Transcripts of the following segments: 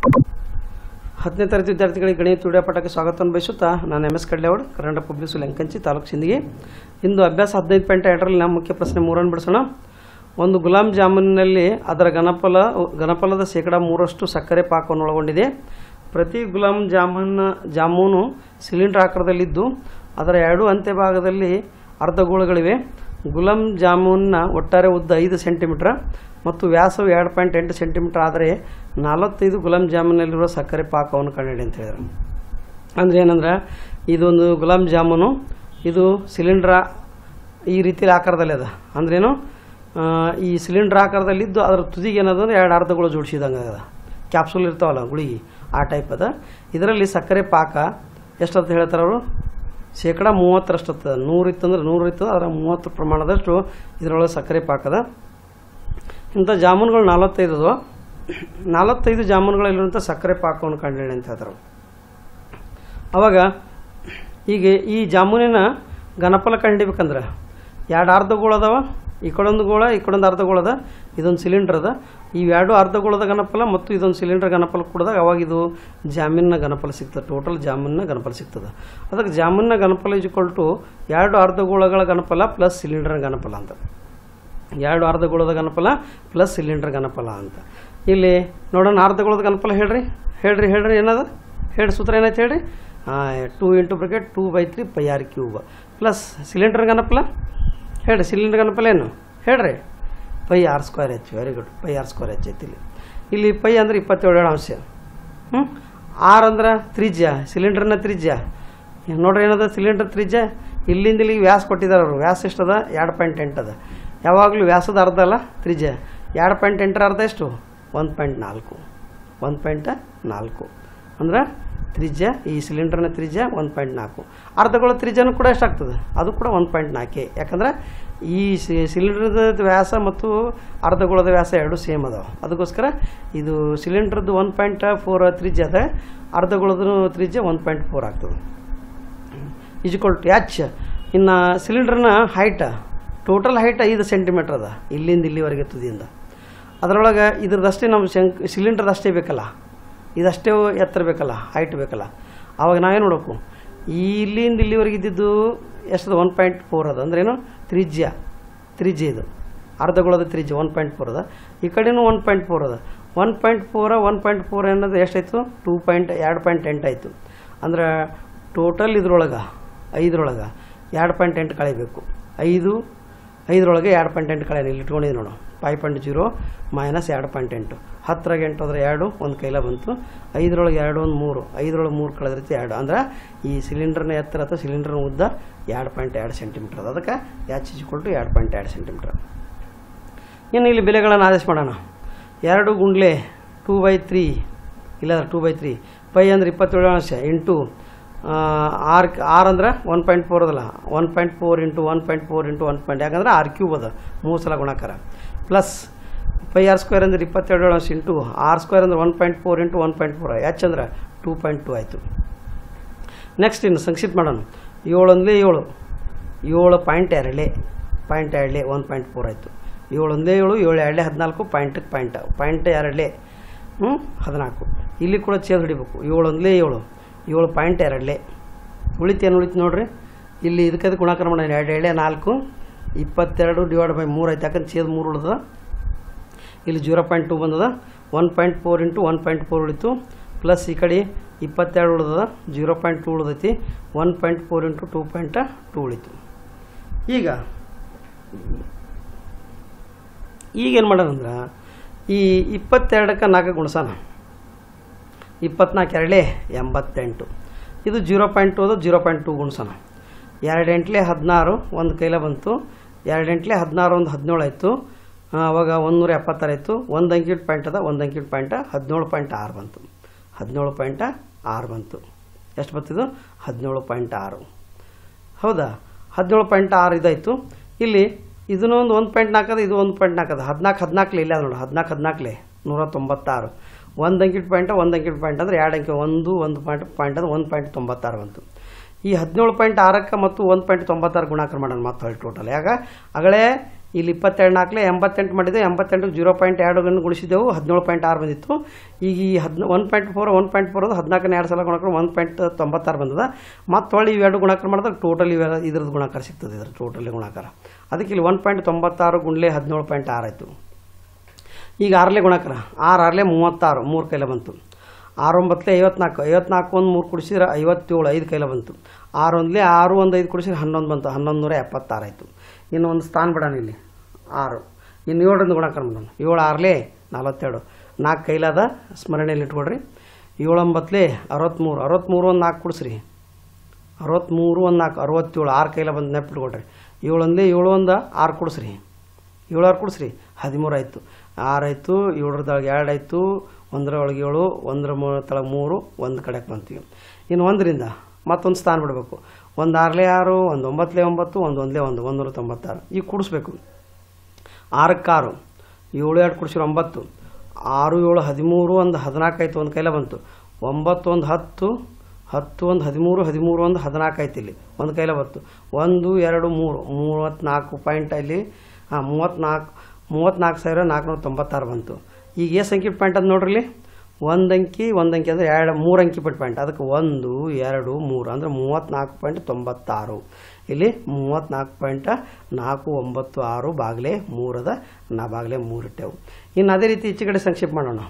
ಹತ್ತನೇ ತರಗತಿ ವಿದ್ಯಾರ್ಥಿಗಳಿಗೆ ಗಣಿತ ವಿಡಿಯೋ ಪಾಠಕ್ಕೆ ಸ್ವಾಗತವನ್ನು ಬಯಸುತ್ತಾ ನಾನು M S Kadlewad Karnataka public school Yankanchi ತಾಲೂಕು ಸಿಂದಗಿ ಇಂದು ಅಭ್ಯಾಸ ಹದಿನೈದು ಪಾಯಿಂಟ್ ಎರಡರಲ್ಲಿ ನಮ್ಮ ಮುಖ್ಯ ಪ್ರಶ್ನೆ ಮೂರನ್ನು ಬಿಡಿಸೋಣ ಒಂದು ಗುಲಾಬ್ ಜಾಮೂನಿನಲ್ಲಿ ಅದರ ಗಣಫಲ ಗಣಫಲದ ಶೇಕಡ ಮೂರಷ್ಟು ಸಕ್ಕರೆ ಪಾಕವನ್ನು ಒಳಗೊಂಡಿದೆ ಪ್ರತಿ ಗುಲಾಬ್ ಜಾಮೂನ್ ಜಾಮೂನು ಸಿಲಿಂಡರ್ ಆಕಾರದಲ್ಲಿದ್ದು ಅದರ ಎರಡು ಅಂತ್ಯಭಾಗದಲ್ಲಿ ಅರ್ಧಗೋಳಗಳಿವೆ ಗುಲಾಬ್ ಜಾಮೂನ್ನ ಒಟ್ಟಾರೆ ಉದ್ದ ಐದು ಸೆಂಟಿಮೀಟರ್ ಮತ್ತು ವ್ಯಾಸವು ಎರಡು ಪಾಯಿಂಟ್ ಎಂಟು ಸೆಂಟಿಮೀಟರ್ ಆದರೆ ನಲವತ್ತೈದು ಗುಲಾಬ್ ಜಾಮೂನಲ್ಲಿರುವ ಸಕ್ಕರೆ ಪಾಕವನ್ನು ಕಂಡುಹಿಡಿ ಅಂತ ಹೇಳಿದರು ಅಂದರೆ ಏನಂದ್ರೆ ಇದೊಂದು ಗುಲಾಬ್ ಜಾಮೂನು ಇದು ಸಿಲಿಂಡ್ರ ಈ ರೀತಿಯಲ್ಲಿ ಆಕಾರದಲ್ಲಿ ಅದ ಅಂದ್ರೇನು ಆ, ಈ ಸಿಲಿಂಡ್ರ್ ಆಕಾರದಲ್ಲಿದ್ದು ಅದರ ತುದಿಗೆ ಏನದು ಅಂದ್ರೆ ಎರಡು ಅರ್ಧಗಳು ಜೋಡಿಸಿದಂಗೆ ಅದ ಕ್ಯಾಪ್ಸೂಲ್ ಇರ್ತಾವಲ್ಲ ಗುಳಿಗೆ ಆ ಟೈಪ್ ಅದ ಇದರಲ್ಲಿ ಸಕ್ಕರೆ ಪಾಕ ಎಷ್ಟಂತ ಹೇಳ್ತಾರೆ ಅವರು ಶೇಕಡ ಮೂವತ್ತರಷ್ಟು ಆಗ್ತದೆ ನೂರು ಇತ್ತಂದ್ರೆ ನೂರು ಇತ್ತು ಅದರ ಮೂವತ್ತು ಪ್ರಮಾಣದಷ್ಟು ಇದರೊಳಗೆ ಸಕ್ಕರೆ ಪಾಕದ ಇಂಥ ಜಾಮೂನುಗಳು ನಲವತ್ತೈದು ಅದಾವ ನಲವತ್ತೈದು ಜಾಮೂನುಗಳಲ್ಲಿರುವಂಥ ಸಕ್ಕರೆ ಪಾಕವನ್ನು ಕಂಡುಹಿಡಿ ಅಂತ ಹೇಳ್ತಾರೆ ಅವಾಗ ಈಗ ಈ ಜಾಮೂನಿನ ಘನಫಲ ಕಂಡುಹಿಡಿಬೇಕಂದ್ರೆ ಎರಡು ಅರ್ಧಗೋಳ ಅದಾವ ಈ ಕಡೊಂದು ಗೋಳ ಈ ಕಡೊಂದು ಅರ್ಧಗೋಳ ಅದ ಇದೊಂದು ಸಿಲಿಂಡರ್ ಅದ ಇವೆರಡು ಅರ್ಧಗೋಳದ ಘನಫಲ ಮತ್ತು ಇದೊಂದು ಸಿಲಿಂಡರ್ ಘನಫಲ ಕೊಡಿದಾಗ ಅವಾಗ ಇದು ಜಾಮೀನಿನ ಘನಫಲ ಸಿಗ್ತದೆ ಟೋಟಲ್ ಜಾಮೂನಿನ ಘನಫಲ ಸಿಗ್ತದೆ ಅದಕ್ಕೆ ಜಾಮೂನಿನ ಘನಫಲ ಇಜ್ಕೊಲ್ ಟು ಎರಡು ಅರ್ಧಗೋಳಗಳ ಘನಫಲ ಪ್ಲಸ್ ಸಿಲಿಂಡರ್ ಘನಫಲ ಅಂತ ಎರಡು ಅರ್ಧಗೋಳದ ಘನಫಲ ಪ್ಲಸ್ ಸಿಲಿಂಡರ್ ಘನಫಲ ಅಂತ ಇಲ್ಲಿ ನೋಡೋಣ ಅರ್ಧಗೋಳದ ಘನಫಲ ಹೇಳ್ರಿ ಹೇಳ್ರಿ ಹೇಳ್ರಿ ಏನದ ಹೇಳಿ ಸೂತ್ರ ಏನೈತೆ ಹೇಳ್ರಿ two into bracket two by three pi r cube plus cylinder ಘನಫಲ ಹೇಳ್ರಿ ಸಿಲಿಂಡರ್ ಘನಫಲ ಏನು ಹೇಳ್ರಿ pi r square h very good pi r square h ಐತಿ ಇಲ್ಲಿ ಇಲ್ಲಿ ಪೈ ಅಂದ್ರೆ ಇಪ್ಪತ್ತೇಳು ಅಂಶ ಹ್ಞೂ ಆರ್ ಅಂದ್ರೆ ತ್ರಿಜ್ಯ ಸಿಲಿಂಡರ್ನ ತ್ರಿಜ್ಯ ನೋಡ್ರಿ ಏನದ ಸಿಲಿಂಡರ್ ತ್ರಿಜ್ಯ ಇಲ್ಲಿಂದ ಇಲ್ಲಿಗೆ ವ್ಯಾಸ ಕೊಟ್ಟಿದ್ದಾರೆ ಅವರು ವ್ಯಾಸ ಎಷ್ಟದ ಎರಡು ಪಾಯಿಂಟ್ ಎಂಟು ಅದ ಯಾವಾಗಲೂ ವ್ಯಾಸದ ಅರ್ಧ ಅಲ್ಲ ತ್ರಿಜ್ಯ ಎರಡು ಪಾಯಿಂಟ್ ಎಂಟರ ಅರ್ಧ ಎಷ್ಟು ಒಂದು ಪಾಯಿಂಟ್ ನಾಲ್ಕು ಒಂದು ಪಾಯಿಂಟ್ ನಾಲ್ಕು ಅಂದ್ರೆ ತ್ರಿಜ್ಯ ಈ ಸಿಲಿಂಡರ್ನ ತ್ರಿಜ್ಯ ಒಂದು ಪಾಯಿಂಟ್ ನಾಲ್ಕು ಅರ್ಧಗಳ ತ್ರಿಜ್ಯನೂ ಕೂಡ ಎಷ್ಟಾಗ್ತದೆ ಅದು ಕೂಡ ಒಂದು ಪಾಯಿಂಟ್ ನಾಲ್ಕೇ ಯಾಕಂದ್ರೆ ಈ ಸಿಲಿಂಡರ್ದ ವ್ಯಾಸ ಮತ್ತು ಅರ್ಧಗೋಳದ ವ್ಯಾಸ ಎರಡು ಸೇಮ್ ಅದಾವ ಅದಕ್ಕೋಸ್ಕರ ಇದು ಸಿಲಿಂಡರ್ದು ಒನ್ ಪಾಯಿಂಟ್ ಫೋರ್ ತ್ರಿಜ್ಯ ಅದ ಅರ್ಧಗೋಳದ ತ್ರಿಜ್ಯ ಒನ್ ಪಾಯಿಂಟ್ ಫೋರ್ ಆಗ್ತದೆ ಈಜ್ಕೊಲ್ ಟು ಎಚ್ ಇನ್ನು ಸಿಲಿಂಡರ್ನ ಹೈಟ್ ಟೋಟಲ್ ಹೈಟ್ ಐದು ಸೆಂಟಿಮೀಟ್ರ್ ಅದ ಇಲ್ಲಿಂದ ಇಲ್ಲಿವರೆಗೆ ತುದಿಯಿಂದ ಅದರೊಳಗೆ ಇದ್ರದಷ್ಟೇ ನಮ್ಮ ಶಂಕ್ ಸಿಲಿಂಡರ್ದಷ್ಟೇ ಬೇಕಲ್ಲ ಇದಷ್ಟೇ ಎತ್ತರ ಬೇಕಲ್ಲ ಹೈಟ್ ಬೇಕಲ್ಲ ಆವಾಗ ನಾವೇನು ನೋಡಬೇಕು ಇಲ್ಲಿಂದ ಇಲ್ಲಿವರೆಗೆ ಇದ್ದಿದ್ದು ಎಷ್ಟದ ಒನ್ ಪಾಯಿಂಟ್ ಫೋರ್ ಅದ ಅಂದ್ರೇನು ತ್ರಿಜ್ಯ ತ್ರಿಜ್ಯ ಇದು ಅರ್ಧಗೋಳದ ತ್ರಿಜ್ಯ ಒನ್ ಪಾಯಿಂಟ್ ಫೋರ್ ಅದ ಈ ಕಡೆನೂ ಒನ್ ಪಾಯಿಂಟ್ ಫೋರ್ ಅದ one point four one point four ಅನ್ನೋದು ಎಷ್ಟಾಯಿತು ಟೂ ಪಾಯಿಂಟ್ ಎರಡು ಪಾಯಿಂಟ್ ಎಂಟು ಆಯಿತು ಅಂದ್ರೆ ಟೋಟಲ್ ಇದ್ರೊಳಗೆ ಐದರೊಳಗೆ ಎರಡು ಪಾಯಿಂಟ್ ಎಂಟು ಕಳಿಬೇಕು ಐದು ಐದರೊಳಗೆ ಎರಡು ಪಾಯಿಂಟ್ ಎಂಟು ಕಳೆಯ ಇಲ್ಲಿ ಇಟ್ಕೊಂಡಿದ್ದು ನೋಡು ಫೈವ್ ಪಾಯಿಂಟ್ ಜೀರೋ ಮೈನಸ್ ಎರಡು ಪಾಯಿಂಟ್ ಎಂಟು ಹತ್ತರಾಗ ಎಂಟು ಅಂದರೆ ಎರಡು ಒಂದು ಕೈಲ ಬಂತು ಐದರೊಳಗೆ ಎರಡು ಒಂದು ಮೂರು ಐದರೊಳಗೆ ಮೂರು ಕಳೆದ್ರೈತಿ ಎರಡು ಅಂದ್ರೆ ಈ ಸಿಲಿಂಡರ್ನ ಎತ್ತರ ಅಥವಾ ಸಿಲಿಂಡರ್ನ ಉದ್ದ ಎರಡು ಪಾಯಿಂಟ್ ಎರಡು ಸೆಂಟಿಮೀಟರ್ ಅದ ಅದಕ್ಕೆ ಎಚ್ ಇಜ್ಕೊಲ್ ಟು ಎರಡು ಪಾಯಿಂಟ್ ಎರಡು ಸೆಂಟಿಮೀಟರ್ ಇನ್ನು ಇಲ್ಲಿ ಬೆಲೆಗಳನ್ನು ಆದೇಶ ಮಾಡೋಣ ಎರಡು ಗುಂಡ್ಲೆ ಟೂ ಬೈ ತ್ರೀ ಇಲ್ಲಾಂದ್ರೆ ಟೂ ಬೈ ತ್ರೀ ಪೈ ಅಂದ್ರೆ ಇಪ್ಪತ್ತೇಳು ಅಂಶ ಇಂಟು ಆರ್ ಆರ್ ಅಂದ್ರೆ ಒನ್ ಪಾಯಿಂಟ್ ಫೋರ್ ಅದಲ್ಲ one point four into one point four into one point ಯಾಕಂದ್ರೆ ಆರ್ ಕ್ಯೂಬ್ ಅದ ಮೂರು ಸಲ ಗುಣಾಕಾರ ಪ್ಲಸ್ ಪೈ ಆರ್ ಸ್ಕ್ವೇರ್ ಅಂದ್ರೆ ಇಪ್ಪತ್ತೆರಡು ಅಂಶ ಇಂಟು ಆರ್ ಸ್ಕ್ವೇರ್ ಅಂದ್ರೆ one point four into one point four h ಅಂದ್ರೆ ಟೂ ಪಾಯಿಂಟ್ ಟು ಆಯಿತು ನೆಕ್ಸ್ಟ್ ಇನ್ನು ಸಂಕ್ಷಿಪ್ತ ಮಾಡೋಣ ಏಳು ಒಂದಲೇ ಏಳು ಏಳು ಪಾಯಿಂಟ್ ಎರಡಲೇ ಪಾಯಿಂಟ್ ಎರಡಲೇ ಒನ್ ಪಾಯಿಂಟ್ ಫೋರ್ ಆಯಿತು ಏಳು ಒಂದೇ ಏಳು ಏಳು ಎರಡಲೇ ಹದಿನಾಲ್ಕು ಪಾಯಿಂಟ್ ಪಾಯಿಂಟ್ ಪಾಯಿಂಟ್ ಎರಡಲೇ ಹ್ಞೂ ಹದಿನಾಲ್ಕು ಇಲ್ಲಿ ಕೂಡ ಚೇರ್ ಹಿಡಿಬೇಕು ಏಳು ಒಂದಲೇ ಏಳು ಏಳು ಪಾಯಿಂಟ್ ಎರಡಲೇ ಉಳಿತು ಏನು ಉಳಿತು ನೋಡ್ರಿ ಇಲ್ಲಿ ಇದಕ್ಕೆ ಗುಣಾಕಾರ ಮಾಡೋಣ ಎರಡು ಎರಡೇ ನಾಲ್ಕು ಇಪ್ಪತ್ತೆರಡು ಡಿವೈಡ್ ಬೈ ಮೂರು ಆಯ್ತು ಯಾಕಂದ್ರೆ ಚೇದ್ ಮೂರು ಉಳಿದ ಇಲ್ಲಿ ಜೀರೋ ಪಾಯಿಂಟ್ ಟು ಬಂದದ one point four into one point four ಉಳಿತು ಪ್ಲಸ್ ಈ ಕಡೆ ಇಪ್ಪತ್ತೆರಡು ಉಳಿದದ ಜೀರೋ ಪಾಯಿಂಟ್ ಟು ಉಳಿದೈತಿ one point four into two point two ಉಳಿತು ಈಗ ಈಗೇನು ಮಾಡೋಣಂದ್ರೆ ಈ ಇಪ್ಪತ್ತೆರಡಕ್ಕೆ ನಾಲ್ಕು ಗುಣಸಾನ ಇಪ್ಪತ್ನಾಲ್ಕು ಎರಡೇ ಎಂಬತ್ತೆಂಟು ಇದು ಜೀರೋ ಪಾಯಿಂಟ್ ಟು ಅದು ಜೀರೋ ಪಾಯಿಂಟ್ ಟು ಗುಣಸೋಣ ಎರಡು ಎಂಟ್ಲೆ ಹದಿನಾರು ಒಂದು ಕೈಲ ಬಂತು ಎರಡು ಎಂಟ್ಲೆ ಹದಿನಾರು ಒಂದು ಹದಿನೇಳು ಆಯಿತು ಅವಾಗ ಒಂದೂರ ಎಪ್ಪತ್ತಾರು ಆಯಿತು ಒಂದು ಅಂಕಿಟ್ ಪಾಯಿಂಟ್ ಅದ ಒಂದು ಅಂಕಿಟ್ ಪಾಯಿಂಟ್ ಹದಿನೇಳು ಪಾಯಿಂಟ್ ಆರು ಬಂತು ಹದಿನೇಳು ಪಾಯಿಂಟ್ ಆರು ಬಂತು ಎಷ್ಟು ಬರ್ತಿದ್ದು ಹದಿನೇಳು ಪಾಯಿಂಟ್ ಆರು ಹೌದಾ ಹದಿನೇಳು ಪಾಯಿಂಟ್ ಆರು ಇದಾಯಿತು ಇಲ್ಲಿ ಇದನ್ನೂ ಒಂದು ಒಂದು ಪಾಯಿಂಟ್ ನಾಲ್ಕದ ಇದು ಒಂದು ಪಾಯಿಂಟ್ ನಾಲ್ಕದ ಹದಿನಾಲ್ಕು ಹದಿನಾಲ್ಕಲೆ ಇಲ್ಲ ನೋಡಿ ಹದಿನಾಲ್ಕು ಹದಿನಾಲ್ಕಲೆ ನೂರ ತೊಂಬತ್ತಾರು ಒಂದು ಅಂಕಿಟ್ ಪಾಯಿಂಟ್ ಒಂದು ಅಂಕಿಟ್ ಪಾಯಿಂಟ್ ಅಂದರೆ ಎರಡು ಅಂಕಿ ಒಂದು ಒಂದು ಪಾಯಿಂಟ್ ಪಾಯಿಂಟ್ ಅಂದ್ರೆ ಒಂದು ಪಾಯಿಂಟ್ ತೊಂಬತ್ತಾರು ಬಂತು ಈ ಹದಿನೇಳು ಪಾಯಿಂಟ್ ಆರಕ್ಕೆ ಮತ್ತು ಒಂದು ಪಾಯಿಂಟ್ ತೊಂಬತ್ತಾರು ಗುಣಾಕಾರ ಮಾಡೋಣ ಮತ್ತೆ ಹೊಳ್ಳಿ ಟೋಟಲ್ ಯಾಕ ಅಗಳೇ ಇಲ್ಲಿ ಇಪ್ಪತ್ತೆರಡು ನಾಲ್ಕಲೆ ಎಂಬತ್ತೆಂಟು ಮಾಡಿದ್ದೆವು ಎಂಬತ್ತೆಂಟು ಜೀರೋ ಪಾಯಿಂಟ್ ಎರಡು ಗಂಟು ಗುಣಿಸಿದೆವು ಹದಿನೇಳು ಪಾಯಿಂಟ್ ಆರು ಬಂದಿತ್ತು ಈಗ ಈ ಹದಿನ one point four one point four ಅದು ಹದಿನಾಲ್ಕನೇ ಎರಡು ಸಲ ಗುಣಾಕಾರ ಒನ್ ಪಾಯಿಂಟ್ ತೊಂಬತ್ತಾರು ಬಂದದ ಮತ್ತು ಹೊಳ್ಳಿ ಇವೆರಡು ಗುಣಾಕಾರ ಮಾಡಿದಾಗ ಟೋಟಲ್ ಇವೆಲ್ಲ ಇದ್ರದ್ದು ಗುಣಾಕಾರ ಸಿಗ್ತದೆ ಇದ್ರ ಟೋಟಲ್ ಗುಣಾಕಾರ ಅದಕ್ಕೆ ಇಲ್ಲಿ ಒನ್ ಪಾಯಿಂಟ್ ತೊಂಬತ್ತಾರು ಗುಂಡ್ಲೆ ಹದಿನೇಳು ಪಾಯಿಂಟ್ ಆರು ಆಯಿತು ಈಗ ಆರಲೆ ಗುಣಾಕಾರ ಆರು ಆರಲೆ ಮೂವತ್ತಾರು ಮೂರು ಕೈಲ ಬಂತು ಆರು ಒಂಬತ್ತಲೆ ಐವತ್ನಾಲ್ಕು ಐವತ್ನಾಲ್ಕು ಒಂದು ಮೂರು ಕುಡಿಸಿದ್ರೆ ಐವತ್ತೇಳು ಐದು ಕೈಲ ಬಂತು ಆರು ಒಂದಲೇ ಆರು ಒಂದು ಐದು ಕುಡಿಸಿದ್ರೆ ಹನ್ನೊಂದು ಬಂತು ಹನ್ನೊಂದು ನೂರ ಎಪ್ಪತ್ತಾರು ಆಯಿತು ಇನ್ನು ಒಂದು ಸ್ಥಾನ ಬಿಡೋಣ ಇಲ್ಲಿ ಆರು ಇನ್ನು ಏಳರಿಂದ ಗುಣಾಕಾರ ಮಾಡೋಣ ಏಳು ಆರಲೆ ನಲವತ್ತೆರಡು ನಾಲ್ಕು ಕೈಲಾದ ಸ್ಮರಣೆಯಲ್ಲಿ ಇಟ್ಕೊಳ್ರಿ ಏಳು ಒಂಬತ್ತಲೆ ಅರವತ್ತ್ಮೂರು ಅರವತ್ತ್ಮೂರು ಒಂದು ನಾಲ್ಕು ಕುಡಿಸ್ರಿ ಅರವತ್ತ್ಮೂರು ಒಂದು ನಾಲ್ಕು ಅರವತ್ತೇಳು ಆರು ಕೈಲ ಬಂದು ನೆಪ್ಪಿಟ್ಕೊಳ್ರಿ ಏಳು ಒಂದೇ ಏಳು ಒಂದು ಆರು ಕುಡಿಸ್ರಿ ಏಳು ಆರು ಕುಡಿಸ್ರಿ ಹದಿಮೂರು ಆಯಿತು ಆರು ಆಯಿತು ಏಳರದೊಳಗೆ ಎರಡು ಆಯಿತು ಒಂದರ ಒಳಗೆ ಏಳು ಒಂದರ ತಳಗೆ ಮೂರು ಒಂದು ಕಡೆಗೆ ಬಂತೀವಿ ಇನ್ನು ಒಂದರಿಂದ ಮತ್ತೊಂದು ಸ್ಥಾನ ಬಿಡಬೇಕು ಒಂದು ಆರಲೇ ಆರು ಒಂದು ಒಂಬತ್ತಲೇ ಒಂಬತ್ತು ಒಂದು ಒಂದಲೇ ಒಂದು ಒಂದೂರ ತೊಂಬತ್ತಾರು ಈಗ ಕೂಡಿಸ್ಬೇಕು ಆರಕ್ಕೆ ಆರು ಏಳು ಎರಡು ಕುಡಿಸಿರೋ ಒಂಬತ್ತು ಆರು ಏಳು ಹದಿಮೂರು ಒಂದು ಹದಿನಾಲ್ಕು ಆಯಿತು ಒಂದು ಕೈಲ ಬಂತು ಒಂಬತ್ತು ಒಂದು ಹತ್ತು ಹತ್ತು ಒಂದು ಹದಿಮೂರು ಹದಿಮೂರು ಒಂದು ಹದಿನಾಲ್ಕು ಆಯ್ತು ಇಲ್ಲಿ ಒಂದು ಕೈಲ ಬಂತು ಒಂದು ಎರಡು ಮೂರು ಮೂವತ್ತ್ನಾಲ್ಕು ಪಾಯಿಂಟ್ ಅಲ್ಲಿ ಹಾಂ ಮೂವತ್ತ್ನಾಲ್ಕು ಮೂವತ್ತ್ನಾಲ್ಕು ಸಾವಿರ ನಾಲ್ಕುನೂರ ತೊಂಬತ್ತಾರು ಬಂತು ಈಗ ಎಷ್ಟು ಸಂಖ್ಯೆ ಪಾಯಿಂಟ್ ಅದು ನೋಡ್ರಿ ಇಲ್ಲಿ ಒಂದು ಅಂಕಿ ಒಂದು ಅಂಕಿ ಅಂದರೆ ಎರಡು ಮೂರು ಅಂಕಿ ಬಿಟ್ಟು ಪಾಯಿಂಟ್ ಅದಕ್ಕೆ ಒಂದು ಎರಡು ಮೂರು ಅಂದರೆ ಮೂವತ್ತ್ನಾಲ್ಕು ಪಾಯಿಂಟ್ ತೊಂಬತ್ತಾರು ಇಲ್ಲಿ ಮೂವತ್ತ್ನಾಲ್ಕು ಪಾಯಿಂಟ್ ನಾಲ್ಕು ಒಂಬತ್ತು ಆರು ಬಾಗಿಲೆ ಮೂರದ ನಾ ಬಾಗಿಲೆ ಮೂರು ಇಟ್ಟೆವು ಇನ್ನು ಅದೇ ರೀತಿ ಈಚೆ ಕಡೆ ಸಂಕ್ಷೇಪ ಮಾಡೋಣ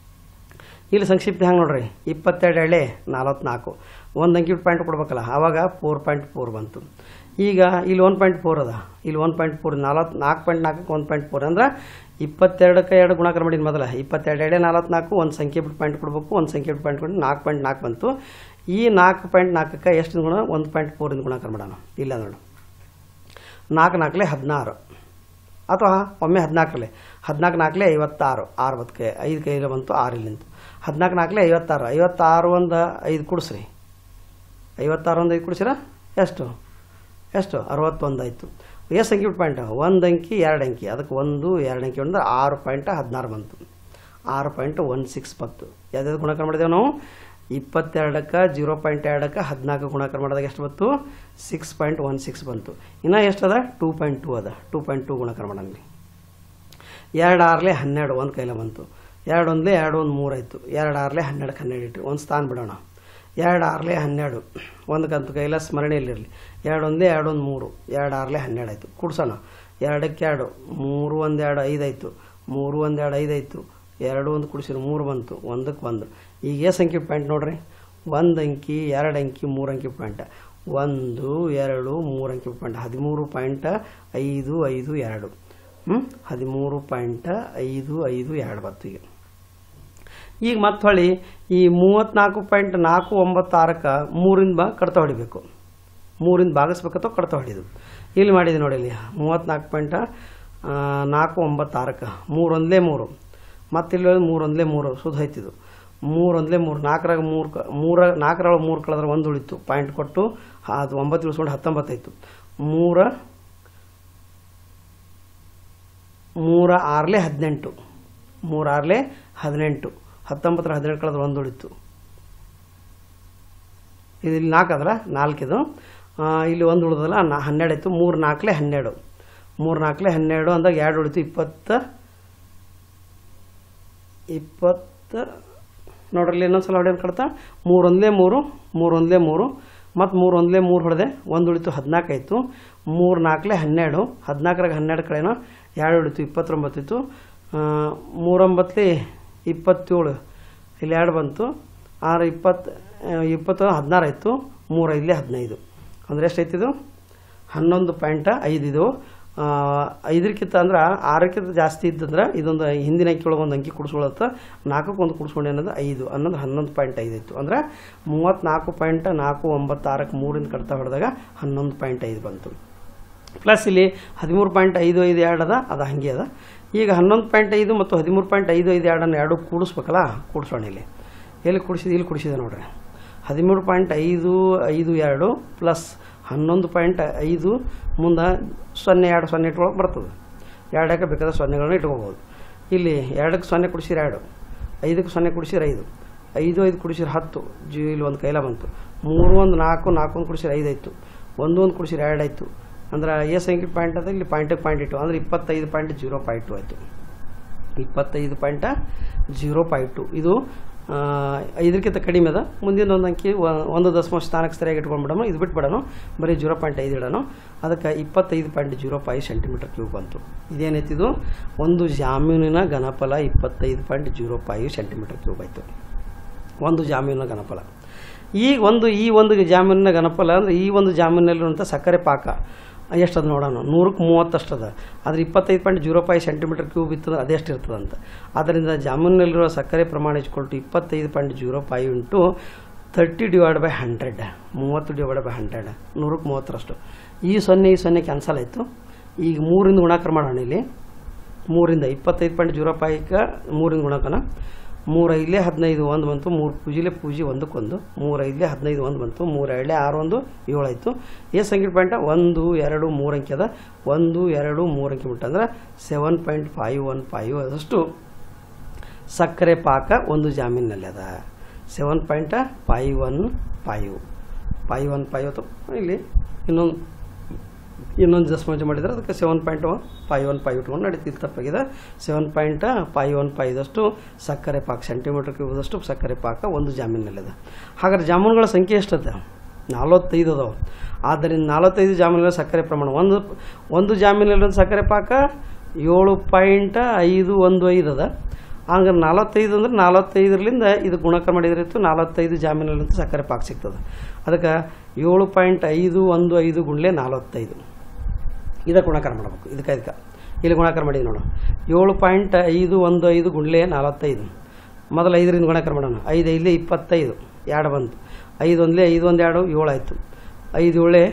ಇಲ್ಲಿ ಸಂಕ್ಷಿಪ್ತ ಹೆಂಗೆ ನೋಡ್ರಿ ಇಪ್ಪತ್ತೆರಡು ಎಳೆ ನಲವತ್ನಾಲ್ಕು ಒಂದು ಅಂಕಿ ಬಿಟ್ಟು ಪಾಯಿಂಟ್ ಕೊಡ್ಬೇಕಲ್ಲ ಆವಾಗ ಫೋರ್ ಪಾಯಿಂಟ್ ಫೋರ್ ಬಂತು ಈಗ ಇಲ್ಲಿ ಒನ್ ಪಾಯಿಂಟ್ ಫೋರ್ ಅದ ಇಲ್ಲಿ ಒನ್ ಪಾಯಿಂಟ್ ಫೋರ್ ನಲವತ್ತು ನಾಲ್ಕು ಪಾಯಿಂಟ್ ನಾಲ್ಕಕ್ಕೆ ಒನ್ ಪಾಯಿಂಟ್ ಫೋರ್ ಅಂದ್ರೆ ಇಪ್ಪತ್ತೆರಡಕ್ಕೆ ಎರಡು ಗುಣಾಕಾರ ಮಾಡಿದ ಮೊದಲ ಇಪ್ಪತ್ತೆರಡು ಎಡೆ ನಲವತ್ನಾಲ್ಕು ಒಂದು ಸಂಖ್ಯೆ ಬಿಟ್ಟು ಪಾಯಿಂಟ್ ಕೊಡಬೇಕು ಒಂದು ಸಂಖ್ಯೆ ಬಿಟ್ಟು ಪಾಯಿಂಟ್ ಕೊಟ್ಟು ನಾಲ್ಕು ಪಾಯಿಂಟ್ ನಾಲ್ಕು ಬಂತು ಈ ನಾಲ್ಕು ಪಾಯಿಂಟ್ ನಾಲ್ಕಕ್ಕೆ ಎಷ್ಟು ಗುಣ ಒಂದು ಪಾಯಿಂಟ್ ಫೋರಿಂದ ಗುಣಾಕಾರ ಮಾಡೋಣ ಇಲ್ಲ ನೋಡು ನಾಲ್ಕು ನಾಲ್ಕಲೆ ಹದಿನಾರು ಅಥವಾ ಒಮ್ಮೆ ಹದಿನಾಲ್ಕಲೆ ಹದಿನಾಲ್ಕು ನಾಲ್ಕಲೆ ಐವತ್ತಾರು ಆರು ಬದಕ್ಕೆ ಐದು ಕೈಗೆ ಬಂತು ಆರು ಇಲ್ಲಿಂತು ಹದಿನಾಲ್ಕು ನಾಲ್ಕಲೆ ಐವತ್ತಾರು ಐವತ್ತಾರು ಒಂದು ಐದು ಕುಡಿಸ್ರಿ ಐವತ್ತಾರು ಒಂದು ಐದು ಕುಡಿಸಿರ ಎಷ್ಟು ಎಷ್ಟು ಅರವತ್ತೊಂದು ಆಯಿತು ಎಷ್ಟು ಸಂಖ್ಯೆ ಬಿಟ್ಟು ಪಾಯಿಂಟ್ ಒಂದು ಅಂಕಿ ಎರಡು ಅಂಕಿ ಅದಕ್ಕೆ ಒಂದು ಎರಡು ಅಂಕಿ ಅಂದ್ರೆ ಆರು ಪಾಯಿಂಟ್ ಹದಿನಾರು ಬಂತು ಆರು ಪಾಯಿಂಟ್ ಒನ್ ಸಿಕ್ಸ್ ಬಂತು ಯಾವ್ದಾದ್ರು ಗುಣಾಕಾರ ಮಾಡಿದೇವೆ ನಾವು ಇಪ್ಪತ್ತೆರಡಕ್ಕೆ ಜೀರೋ ಪಾಯಿಂಟ್ ಎರಡಕ್ಕೆ ಹದಿನಾಲ್ಕು ಗುಣಾಕಾರ ಮಾಡಿದಾಗ ಎಷ್ಟು ಬಂತು ಸಿಕ್ಸ್ ಪಾಯಿಂಟ್ ಒನ್ ಸಿಕ್ಸ್ ಬಂತು ಇನ್ನು ಎಷ್ಟು ಅದ ಟೂ ಪಾಯಿಂಟ್ ಟೂ ಅದ ಟೂ ಪಾಯಿಂಟ್ ಟೂ ಗುಣಾಕಾರ ಮಾಡಂಗ್ರಿ ಎರಡು ಆರ್ಲೆ ಹನ್ನೆರಡು ಒಂದು ಕೈಲ ಬಂತು ಎರಡು ಒಂದಲೇ ಎರಡು ಒಂದು ಮೂರು ಆಯಿತು ಎರಡು ಆರ್ಲೆ ಹನ್ನೆರಡಕ್ಕೆ ಹನ್ನೆರಡು ಇಟ್ಟು ಒಂದು ಸ್ಥಾನ ಬಿಡೋಣ ಎರಡು ಆರ್ಲೆ ಹನ್ನೆರಡು ಒಂದು ಕಂತು ಕೈಲ ಸ್ಮರಣೆಯಲ್ಲಿರಲಿ ಎರಡು ಒಂದೇ ಎರಡು ಒಂದು ಮೂರು ಎರಡು ಆರ್ಲೆ ಹನ್ನೆರಡು ಆಯಿತು ಕುಡ್ಸೋಣ ಎರಡಕ್ಕೆ ಎರಡು ಮೂರು ಒಂದು ಎರಡು ಐದು ಆಯಿತು ಮೂರು ಒಂದು ಎರಡು ಐದು ಆಯಿತು ಎರಡು ಒಂದು ಕುಡಿಸಿದ್ರು ಮೂರು ಬಂತು ಒಂದಕ್ಕೆ ಒಂದು ಈಗ ಎಷ್ಟು ಸಂಖ್ಯೆ ಪಾಯಿಂಟ್ ನೋಡ್ರಿ ಒಂದು ಅಂಕಿ ಎರಡು ಅಂಕಿ ಮೂರು ಅಂಕಿ ಪಾಯಿಂಟ್ ಒಂದು ಎರಡು ಮೂರು ಅಂಕಿ ಪಾಯಿಂಟ್ ಹದಿಮೂರು ಪಾಯಿಂಟ್ ಐದು ಐದು ಎರಡು ಹ್ಞೂ ಹದಿಮೂರು ಪಾಯಿಂಟ್ ಐದು ಐದು ಎರಡು ಬತ್ತು ಈಗ ಈಗ ಮತ್ತೆ ಹೊಳ್ಳಿ ಈ ಮೂವತ್ತ್ನಾಲ್ಕು ಪಾಯಿಂಟ್ ನಾಲ್ಕು ಒಂಬತ್ತು ಆರಕ್ಕೆ ಮೂರಿಂದ ಬಾ ಕಡ್ತ ಹೊಡಿಬೇಕು ಮೂರಿಂದ ಭಾಗಿಸ್ಬೇಕತ್ತೋ ಕಡ್ತ ಹೊಡಿದು ಇಲ್ಲಿ ಮಾಡಿದೆ ನೋಡಿ ಇಲ್ಲಿ ಮೂವತ್ತ್ನಾಲ್ಕು ಪಾಯಿಂಟ್ ನಾಲ್ಕು ಒಂಬತ್ತು ಆರಕ್ಕೆ ಮೂರು ಒಂದಲೇ ಮೂರು ಮತ್ತೆ ಇಲ್ಲಿ ಮೂರು ಒಂದಲೇ ಮೂರು ಸುದ ಹೋಯ್ತಿದ್ದು ಮೂರು ಒಂದಲೇ ಮೂರು ನಾಲ್ಕರಾಗ ಮೂರು ಕ ಮೂರ ನಾಲ್ಕರೊಳಗೆ ಮೂರು ಕಳೆದ್ರೆ ಒಂದು ಉಳಿತು ಪಾಯಿಂಟ್ ಕೊಟ್ಟು ಅದು ಒಂಬತ್ತು ಇಳಿಸ್ಕೊಂಡು ಹತ್ತೊಂಬತ್ತಾಯಿತು ಮೂರ ಮೂರ ಆರ್ಲೆ ಹದಿನೆಂಟು ಮೂರು ಆರ್ಲೆ ಹದಿನೆಂಟು ಹತ್ತೊಂಬತ್ತರ ಹದಿನೆಂಟು ಕಳೆದ್ರೆ ಒಂದು ಉಳಿತು ಇದು ಇಲ್ಲಿ ನಾಲ್ಕು ಅದ್ರ ನಾಲ್ಕಿದು ಆ, ಇಲ್ಲಿ ಒಂದು ಉಳಿದಲ್ಲ ನಾ ಹನ್ನೆರಡು ಆಯಿತು ಮೂರು ನಾಲ್ಕಲೆ ಹನ್ನೆರಡು ಮೂರು ನಾಲ್ಕಲೆ ಹನ್ನೆರಡು ಅಂದಾಗ ಎರಡು ಉಳಿತು ಇಪ್ಪತ್ತ ಇಪ್ಪತ್ತ ನೋಡ್ರಲ್ಲಿ ಇನ್ನೊಂದು ಸಲ ಹೊಡೆಯೋದು ಕಡ್ತಾ ಮೂರು ಒಂದಲೇ ಮೂರು ಮೂರು ಒಂದಲೇ ಮೂರು ಮತ್ತು ಮೂರು ಒಂದಲೇ ಮೂರು ಹೊಡೆದೆ ಒಂದು ಉಳಿತು ಹದಿನಾಲ್ಕು ಆಯಿತು ಮೂರು ನಾಲ್ಕಲೆ ಹನ್ನೆರಡು ಹದಿನಾಲ್ಕರಾಗ ಹನ್ನೆರಡು ಕಡೆನೋ ಎರಡು ಉಳಿತು ಇಪ್ಪತ್ತೊಂಬತ್ತು ಇತ್ತು ಮೂರೊಂಬತ್ತಲಿ ಇಪ್ಪತ್ತೇಳು ಇಲ್ಲಿ ಎರಡು ಬಂತು ಆರು ಇಪ್ಪತ್ತು ಇಪ್ಪತ್ತು ಹದಿನಾರು ಆಯಿತು ಮೂರು ಐದಲೇ ಹದಿನೈದು ಅಂದರೆ ಎಷ್ಟೈತಿದು ಹನ್ನೊಂದು ಪಾಯಿಂಟ್ ಐದು ಇದು ಆ, ಐದಕ್ಕಿಂತ ಅಂದ್ರೆ ಆರಕ್ಕಿಂತ ಜಾಸ್ತಿ ಇದ್ದಂದ್ರೆ ಇದೊಂದು ಹಿಂದಿನ ಅಂಕಿ ಒಳಗೆ ಒಂದು ಅಂಕಿ ಕುಡಿಸ್ಕೊಳತ್ತ ನಾಲ್ಕಕ್ಕೆ ಒಂದು ಕುಡಿಸ್ಕೊಂಡು ಅನ್ನೋದು ಐದು ಅನ್ನೋದು ಹನ್ನೊಂದು ಪಾಯಿಂಟ್ ಐದು ಇತ್ತು ಅಂದ್ರೆ ಮೂವತ್ತ್ನಾಲ್ಕು ಪಾಯಿಂಟ್ ನಾಲ್ಕು ಒಂಬತ್ತು ಆರಕ್ಕೆ ಮೂರಿಂದ ಕಡ್ತಾ ಹೊಡೆದಾಗ ಹನ್ನೊಂದು ಪಾಯಿಂಟ್ ಐದು ಬಂತು ಪ್ಲಸ್ ಇಲ್ಲಿ ಹದಿಮೂರು ಪಾಯಿಂಟ್ ಐದು ಐದು ಎರಡು ಅದ ಅದು ಹಂಗೆ ಅದ ಈಗ ಹನ್ನೊಂದು ಪಾಯಿಂಟ್ ಐದು ಮತ್ತು ಹದಿಮೂರು ಪಾಯಿಂಟ್ ಐದು ಐದು ಎರಡನ್ನು ಎರಡು ಕೂಡಿಸ್ಬೇಕಲ್ಲ ಕೂಡಿಸೋಣ ಇಲ್ಲಿ ಎಲ್ಲಿ ಕೂಡಿಸಿದೆ ಇಲ್ಲಿ ಕೂಡಿಸಿದೆ ನೋಡ್ರಿ ಹದಿಮೂರು ಪಾಯಿಂಟ್ ಐದು ಐದು ಎರಡು ಪ್ಲಸ್ ಹನ್ನೊಂದು ಪಾಯಿಂಟ್ ಐದು ಮುಂದೆ ಸೊನ್ನೆ ಎರಡು ಸೊನ್ನೆ ಇಟ್ಕೊಳಕ್ಕೆ ಬರ್ತದೆ ಎರಡಕ್ಕೆ ಬೇಕಾದ ಸೊನ್ನೆಗಳನ್ನ ಇಟ್ಕೋಬೋದು ಇಲ್ಲಿ ಎರಡಕ್ಕೆ ಸೊನ್ನೆ ಕುಡಿಸಿರ ಎರಡು ಐದಕ್ಕೆ ಸೊನ್ನೆ ಕುಡಿಸಿರ ಐದು ಐದು ಐದು ಕುಡಿಸಿರ ಹತ್ತು ಜಿ ಇಲ್ಲಿ ಒಂದು ಕೈಲ ಬಂತು ಮೂರು ಒಂದು ನಾಲ್ಕು ನಾಲ್ಕು ಒಂದು ಕುಡಿಸಿರ ಐದು ಆಯಿತು ಒಂದು ಒಂದು ಕುಡಿಸಿರ ಎರಡು ಆಯಿತು ಅಂದ್ರೆ ಎ ಸಂಖ್ಯೆ ಪಾಯಿಂಟ್ ಅದ ಇಲ್ಲಿ ಪಾಯಿಂಟಿಗೆ ಪಾಯಿಂಟ್ ಇಟ್ಟು ಅಂದ್ರೆ ಇಪ್ಪತ್ತೈದು ಪಾಯಿಂಟ್ ಜೀರೋ ಪಾಯಿಂಟ್ ಟು ಆಯಿತು ಇಪ್ಪತ್ತೈದು ಪಾಯಿಂಟ್ ಜೀರೋ ಪಾಯಿಂಟ್ ಟು ಇದು ಆ, ಐದಕ್ಕಿಂತ ಕಡಿಮೆ ಅದ ಮುಂದಿನ ಒಂದು ಅಂಕಿ ಒ- ಒಂದು ದಶಮಾಂಶ ಸ್ಥಾನಕ್ಕೆ ಸರಿಯಾಗಿ ಇಟ್ಕೊಂಡ್ಬಿಡೋಣ ಇದು ಬಿಟ್ಬಿಡೋಣ ಬರೀ ಜೀರೋ ಪಾಯಿಂಟ್ ಐದು ಇಡೋಣ ಅದಕ್ಕೆ ಇಪ್ಪತ್ತೈದು point zero five centimetre cube ಬಂತು ಇದೇನೈತಿ ಇದು ಒಂದು ಜಾಮೀನಿನ ಘನಫಲ ಇಪ್ಪತ್ತೈದು point zero five centimetre cube ಆಯಿತು ಒಂದು ಜಾಮೀನಿನ ಘನಫಲ ಈಗ ಒಂದು ಈ ಒಂದು ಜಾಮೀನಿನ ಘನಫಲ ಅಂದರೆ ಈ ಒಂದು ಜಾಮೀನಲ್ಲಿರುವಂಥ ಸಕ್ಕರೆ ಪಾಕ ಎಷ್ಟದ ನೋಡೋಣ ನೂರಕ್ಕೆ ಮೂವತ್ತಷ್ಟು ಅದ ಆದರೆ ಇಪ್ಪತ್ತೈದು point zero five centimetre cube ಇತ್ತು ಅದೆಷ್ಟು ಇರ್ತದೆ ಅಂತ ಆದ್ದರಿಂದ ಜಾಮೀನಲ್ಲಿರುವ ಸಕ್ಕರೆ ಪ್ರಮಾಣ ಇಸ್ಕೊಳ್ಟು ಇಪ್ಪತ್ತೈದು point zero five into thirty divide by hundred ಮೂವತ್ತು ಡಿವೈಡ್ ಬೈ ಹಂಡ್ರೆಡ್ ನೂರಕ್ಕೆ ಮೂವತ್ತರಷ್ಟು ಈ ಸೊನ್ನೆ ಈ ಸೊನ್ನೆ ಕ್ಯಾನ್ಸಲ್ ಆಯಿತು ಈಗ ಮೂರಿಂದ ಗುಣಾಕಾರ ಮಾಡೋಣ ಇಲ್ಲಿ ಮೂರಿಂದ ಇಪ್ಪತ್ತೈದು ಪಾಯಿಂಟ್ ಜೀರೋ ಫೈವ್ಗೆ ಮೂರಿಂದ ಗುಣಕನ ಮೂರು ಐದಲೇ ಹದಿನೈದು ಒಂದು ಬಂತು ಮೂರು ಪೂಜಿಲೆ ಪೂಜಿ ಒಂದಕ್ಕೊಂದು ಮೂರು ಐದಲೇ ಹದಿನೈದು ಒಂದು ಬಂತು ಮೂರು ಎರಡಲೇ ಆರು ಒಂದು ಏಳು ಆಯಿತು ಎಷ್ಟು ಸಂಖ್ಯೆ ಪಾಯಿಂಟ್ ಒಂದು ಎರಡು ಮೂರು ಅಂಕಿ ಅದ ಒಂದು ಎರಡು ಮೂರು ಅಂಕಿ ಬಿಟ್ಟು ಅಂದ್ರೆ seven point five one five ಅದಷ್ಟು ಸಕ್ಕರೆ ಪಾಕ ಒಂದು ಜಾಮೀನಿನಲ್ಲಿ ಅದ seven point five one five five one five ಅಥವಾ ಇಲ್ಲಿ ಇನ್ನೊಂದು ಇನ್ನೊಂದು ದಶಮಾಂಶ ಮಾಡಿದರೆ ಅದಕ್ಕೆ seven point one five one five ಇಟ್ಕೊಂಡು ನಡೀತಿದ್ದು ತಪ್ಪಾಗಿದೆ ಸೆವೆನ್ ಪಾಯಿಂಟ್ ಫೈವ್ ಒನ್ ಫೈವ್ದಷ್ಟು ಸಕ್ಕರೆ ಪಾಕ ಸೆಂಟಿಮೀಟರ್ ಕ್ಯೂಬ್ದಷ್ಟು ಸಕ್ಕರೆ ಪಾಕ ಒಂದು ಜಾಮೀನಲ್ಲಿದೆ ಹಾಗಾದ್ರೆ ಜಾಮೂನುಗಳ ಸಂಖ್ಯೆ ಎಷ್ಟದ ನಲವತ್ತೈದು ಅದಾವೆ ಆದ್ದರಿಂದ ನಲವತ್ತೈದು ಜಾಮೀನುಗಳ ಸಕ್ಕರೆ ಪ್ರಮಾಣ ಒಂದು ಒಂದು ಜಾಮೀನಲ್ಲಿರೋ ಸಕ್ಕರೆ ಪಾಕ ಏಳು ಪಾಯಿಂಟ್ ಐದು ಒಂದು ಐದು ಅದ ಹಂಗೆ ನಲವತ್ತೈದು ಅಂದ್ರೆ ನಲವತ್ತೈದರಿಂದ ಇದು ಗುಣಕ ಮಾಡಿದ್ರೆ ಇತ್ತು ನಲವತ್ತೈದು ಜಾಮೀನಲ್ಲಿಂದ ಸಕ್ಕರೆ ಪಾಕ ಸಿಗ್ತದೆ ಅದಕ್ಕೆ ಏಳು ಪಾಯಿಂಟ್ ಐದು ಒಂದು ಐದು ಗುಂಡ್ಲೆ ನಲವತ್ತೈದು ಇದಕ್ಕೆ ಗುಣಾಕಾರ ಮಾಡಬೇಕು ಇದಕ್ಕೆ ಇದಕ್ಕೆ ಇಲ್ಲಿ ಗುಣಾಕಾರ ಮಾಡಿದ್ವಿ ನೋಡು ಏಳು ಪಾಯಿಂಟ್ ಐದು ಒಂದು ಐದು ಗುಂಡ್ಲೆ ನಲವತ್ತೈದು ಮೊದಲು ಐದರಿಂದ ಗುಣಾಕಾರ ಮಾಡೋಣ ಐದು ಐದಲೇ ಇಪ್ಪತ್ತೈದು ಎರಡು ಬಂತು ಐದು ಒಂದಲೇ ಐದು ಒಂದು ಎರಡು ಏಳು ಆಯಿತು ಐದು ಏಳೆ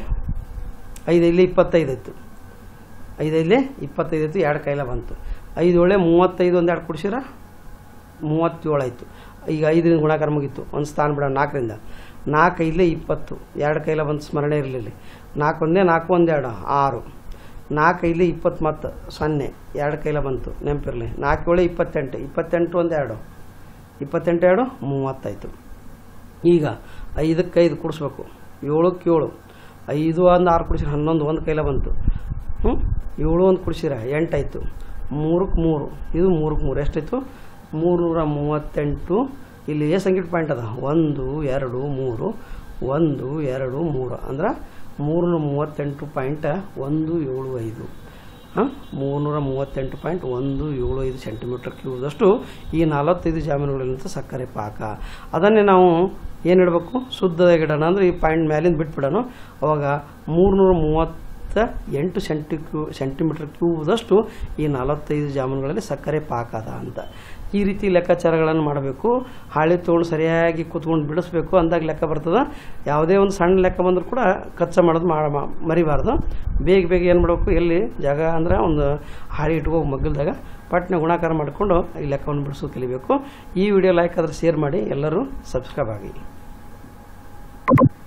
ಐದು ಐದಲೇ ಇಪ್ಪತ್ತೈದು ಆಯಿತು ಐದು ಐದಲೇ ಇಪ್ಪತ್ತೈದು ಆಯಿತು ಎರಡು ಕೈಲ ಬಂತು ಐದು ಏಳೆ ಮೂವತ್ತೈದು ಒಂದು ಎರಡು ಕುಡಿಸಿರ ಮೂವತ್ತೇಳು ಆಯಿತು ಈಗ ಐದರಿಂದ ಗುಣಾಕಾರ ಮುಗೀತು ಒಂದು ಸ್ಥಾನ ಬಿಡೋಣ ನಾಲ್ಕರಿಂದ ನಾಲ್ಕು ಐದಲೇ ಇಪ್ಪತ್ತು ಎರಡು ಕೈಲ ಬಂತು ಸ್ಮರಣೆ ಇರಲಿಲ್ಲ ನಾಲ್ಕು ಒಂದೇ ನಾಲ್ಕು ಒಂದೆರಡು ಆರು ನಾಲ್ಕು ಐದಲೇ ಇಪ್ಪತ್ತು ಮತ್ತು ಸೊನ್ನೆ ಎರಡು ಕೈಲ ಬಂತು ನೆನಪಿರಲಿ ನಾಲ್ಕು ಏಳು ಇಪ್ಪತ್ತೆಂಟು ಇಪ್ಪತ್ತೆಂಟು ಒಂದೆರಡು ಇಪ್ಪತ್ತೆಂಟು ಎರಡು ಮೂವತ್ತಾಯಿತು ಈಗ ಐದಕ್ಕೆ ಐದು ಕೂಡಿಸ್ಬೇಕು ಏಳಕ್ಕೆ ಏಳು ಐದು ಒಂದು ಆರು ಕುಡಿಸಿರ ಹನ್ನೊಂದು ಒಂದು ಕೈಲ ಬಂತು ಹ್ಞೂ ಏಳು ಒಂದು ಕುಡಿಸಿರ ಎಂಟಾಯಿತು ಮೂರಕ್ಕೆ ಮೂರು ಇದು ಮೂರಕ್ಕೆ ಮೂರು ಎಷ್ಟಾಯಿತು ಮೂರುನೂರ ಮೂವತ್ತೆಂಟು ಇಲ್ಲಿ ಎ ಸಂಖ್ಯೆ ಪಾಯಿಂಟ್ ಅದ ಒಂದು ಎರಡು ಮೂರು ಒಂದು ಎರಡು ಮೂರು ಅಂದ್ರೆ ಮೂರುನೂರ ಮೂವತ್ತೆಂಟು ಪಾಯಿಂಟ್ ಒಂದು ಏಳು ಐದು ಹಾಂ ಮೂರುನೂರ ಮೂವತ್ತೆಂಟು ಪಾಯಿಂಟ್ ಒಂದು ಏಳು ಐದು ಸೆಂಟಿಮೀಟರ್ ಕ್ಯೂಬ್ದಷ್ಟು ಈ ನಲವತ್ತೈದು ಜಾಮೀನುಗಳಿಂದ ಸಕ್ಕರೆ ಪಾಕ ಅದನ್ನೇ ನಾವು ಏನು ಇಡಬೇಕು ಶುದ್ಧದಾಗಿ ಇಡೋಣ ಅಂದರೆ ಈ ಪಾಯಿಂಟ್ ಮ್ಯಾಲಿಂದ ಬಿಟ್ಬಿಡೋಣ ಅವಾಗ ಮೂರುನೂರ ಮೂವತ್ತ ಎಂಟು ಸೆಂಟಿ ಕ್ಯೂ ಸೆಂಟಿಮೀಟರ್ ಕ್ಯೂಬ್ದಷ್ಟು ಈ ನಲವತ್ತೈದು ಜಾಮೂನುಗಳಲ್ಲಿ ಸಕ್ಕರೆ ಪಾಕ ಅದ ಅಂತ ಈ ರೀತಿ ಲೆಕ್ಕಾಚಾರಗಳನ್ನು ಮಾಡಬೇಕು ಹಾಳೆ ತೊಗೊಂಡು ಸರಿಯಾಗಿ ಕೂತ್ಕೊಂಡು ಬಿಡಿಸ್ಬೇಕು ಅಂದಾಗ ಲೆಕ್ಕ ಬರ್ತದೆ ಯಾವುದೇ ಒಂದು ಸಣ್ಣ ಲೆಕ್ಕ ಬಂದರೂ ಕೂಡ ಖರ್ಚು ಮಾಡೋದು ಮಾಡ ಮಾ- ಮರಿಬಾರ್ದು ಬೇಗ ಬೇಗ ಏನು ಮಾಡಬೇಕು ಎಲ್ಲಿ ಜಾಗ ಅಂದ್ರೆ ಒಂದು ಹಾಳೆ ಇಟ್ಕೋ ಮಗ್ಗಲ್ದಾಗ ಪಟ್ನೆ ಗುಣಾಕಾರ ಮಾಡಿಕೊಂಡು ಈ ಲೆಕ್ಕವನ್ನು ಬಿಡಿಸೋದು ಕಲಿಬೇಕು ಈ ವಿಡಿಯೋ ಲೈಕ್ ಆದ್ರೆ ಶೇರ್ ಮಾಡಿ ಎಲ್ಲರೂ ಸಬ್ಸ್ಕ್ರೈಬ್ ಆಗಿ